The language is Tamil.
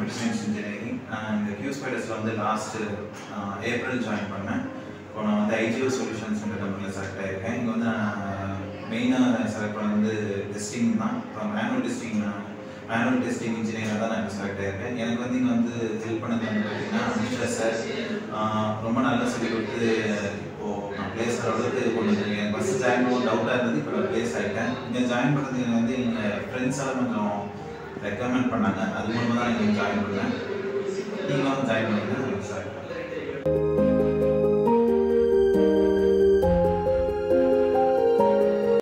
கம்ப்யூட்டர் சயின்ஸ் இன்ஜினியரிங் நான் இந்த கியூ ஸ்பைடர்ஸில் வந்து லாஸ்ட்டு ஏப்ரல் ஜாயின் பண்ணேன் இப்போ நான் வந்து ஐஜிஓ சொல்யூஷன்ஸ் என்ற கம்பெனியில் செலக்ட் ஆகியிருக்கேன் இங்கே வந்து நான் மெயினாக செலக்ட் பண்ணது வந்து டெஸ்டிங் தான் இப்போ மேனுவல் டெஸ்டிங் மேனுவல் டெஸ்டிங் இன்ஜினியராக தான் நான் செலக்ட் ஆகியிருக்கேன் எனக்கு வந்து இங்கே வந்து ஹெல்ப் பண்ணது வந்து பார்த்தீங்கன்னா அமித்ஷா சார் ரொம்ப நல்லா சொல்லி கொடுத்து இப்போது நான் பிளேஸ் அளவுக்கு கொண்டு வந்து எனக்கு ஃபஸ்ட்டு ஜாயின் பண்ண டவுட்டாக இருந்தது இப்போ நான் பிளேஸ் ஆகிட்டேன் இங்கே ஜாயின் பண்ணுறதுக்கு எனக்கு வந்து எங்கள் ஃப்ரெண்ட்ஸ் எல்லாம் கொஞ்சம் ரெக்கமெண்ட் பண்ணாங்க அது மூலமாக தான் இங்கே ஜாயின் பண்ணேன் நீங்களும் ஜாயின் பண்ணுங்கள்